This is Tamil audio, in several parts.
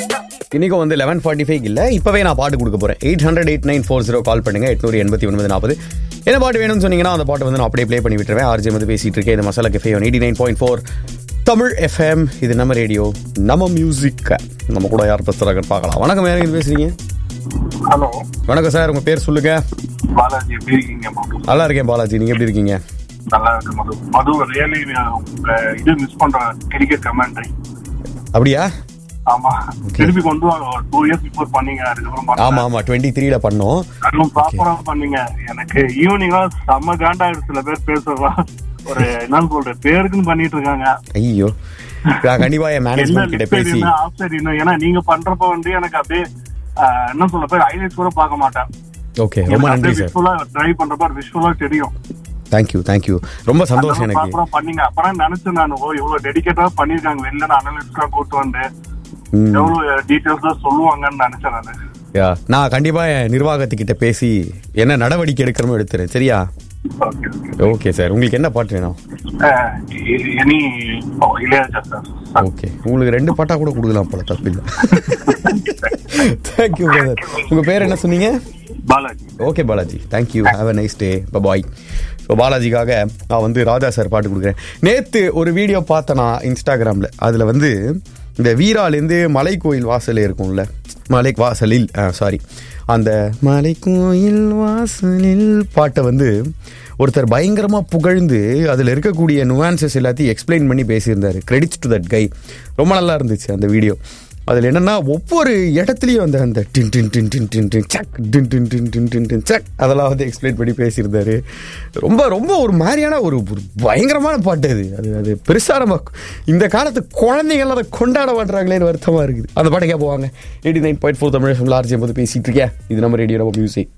இன்னைக்கும் வந்து லெவன் ஃபார்ட்டி ஃபைவ் இல்லை இப்போவே நான் பாட்டு கொடுக்க போகிறேன் eight hundred eight nine four zero call பண்ணுங்க எட்நூறு எண்பத்தி ஒன்பது நாற்பது என்ன பாட்டு வேணும்னு சொன்னீங்கன்னா அந்த பாட்டு வந்து நான் அப்படியே ப்ளே பண்ணி விட்டுருவேன் ஆர்ஜி வந்து பேசிட்டு இருக்கேன் இது Masala cafe one eighty nine point four Tamil FM இது நம்ம ரேடியோ நம்ம மியூசிக் நம்ம கூட யார் பேசுகிறாங்கன்னு பார்க்கலாம் வணக்கம் யாரும் இது பேசுறீங்க ஹலோ வணக்கம் சார் உங்கள் பேர் சொல்லுங்க பாலாஜி எப்படி இருக்கீங்க மது நல்லா இருக்கேன் பாலாஜி நீங்கள் எப்படி இருக்கீங்க நல்லா இருக்கு மது மது ரியலி உங்க இது மிஸ் பண்றேன் கிரிக்கெட் கமெண்ட்ரி அப்படியா ஆமா திருப்பி கொண்டு வாங்க டூ இயர்ஸ் பிஃபோர் பண்ணீங்க அதுக்கப்புறம் பண்ணல. ஆமாம் ஆமாம் டுவெண்ட்டி த்ரீல பண்ணோம் அதுவும் ப்ராப்பரா பண்ணீங்க எனக்கு ஈவினிங்லாம் செம்ம காண்டாயிடு சில பேர் பேசுறதா ஒரு என்னன்னு சொல்ற பேருக்குன்னு பண்ணிட்டு இருக்காங்க ஐயோ நான் கண்டிப்பாக என் என்ன மேனேஜ்மெண்ட் கிட்ட லிப் சைடு பேசி என்ன ஆஃப் சைடு என்ன ஏன்னா நீங்க பண்றப்ப வந்து எனக்கு அப்படியே ஆஹ், என்ன சொல்ல பேர் ஹைலைட்ஸ் கூட பார்க்க மாட்டேன் ஓகே ரொம்ப நன்றி சார் விஷுவலா ட்ரை பண்றப்ப விஷுவலா தெரியும் தேங்க்யூ தேங்க்யூ ரொம்ப சந்தோஷம் எனக்கு ப்ராப்பரா பண்ணீங்க அப்புறம் நினைச்சேன் நான் ஓ இவ்வளவு டெடிகேட்டா பண்ணிருக்காங்க வெளில அனலிஸ்ட்லாம் கூட்டு வந்து ம். எவ்வளவு டீடைல்ஸ் தான் சொல்லுவாங்கன்னு நினைச்சேன் நானு யா நான் கண்டிப்பா என் நிர்வாகத்துக்கிட்ட பேசி என்ன நடவடிக்கை எடுக்கிறமோ எடுத்துறேன் சரியா ஓகே ஓகே சார் உங்களுக்கு என்ன பாட்டு வேணும் எனி இளையராஜா சார் ஓகே உங்களுக்கு ரெண்டு பாட்டா கூட கொடுக்கலாம் போல தப்பில்லை தேங்க்யூ பிரதர் உங்க பேர் என்ன சொன்னீங்க Balaji okay Balaji thank you have a nice day bye so பாலாஜிக்காக நான் வந்து ராஜா சார் பாட்டு கொடுக்குறேன் நேற்று ஒரு வீடியோ பார்த்தேன் நான் இன்ஸ்டாகிராமில் அதில் வந்து இந்த வீராலேருந்து மலை கோயில் வாசல் இருக்கும்ல மலை வாசலில் சாரி அந்த மலை கோயில் வாசலில் பாட்டை வந்து ஒருத்தர் பயங்கரமாக புகழ்ந்து அதில் இருக்கக்கூடிய நுவான்சஸ் எல்லாத்தையும் எக்ஸ்பிளைன் பண்ணி பேசியிருந்தாரு கிரெடிட்ஸ் டு தட் கை ரொம்ப நல்லா இருந்துச்சு அந்த வீடியோ அதில் என்னன்னா ஒவ்வொரு இடத்துலையும் அந்த அந்த டின் டின் டின் டின் டின் டின் சக் டின் டின் டின் டின் டின் டின் சக் அதெல்லாம் வந்து எக்ஸ்பிளைன் பண்ணி பேசியிருந்தாரு ரொம்ப ரொம்ப ஒரு மாதிரியான ஒரு ஒரு பயங்கரமான பாட்டு அது அது அது பெருசாக நம்ம இந்த காலத்து குழந்தைகள் அதை கொண்டாட மாட்டுறாங்களேன்னு வருத்தமாக இருக்குது அந்த பாட்டை கேட்க போவாங்க eighty nine point four Tamil எஃப்எம்ல ஆர்ஜி போது பேசிட்டு இருக்கேன் இது நம்ம ரேடியோ நம்ம music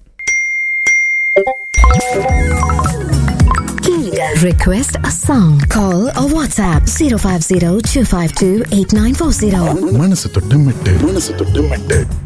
Request a song. Call or WhatsApp 050 252 8940. மனசு தொட்டு மெட்டு மனசு தொட்டு மெட்டு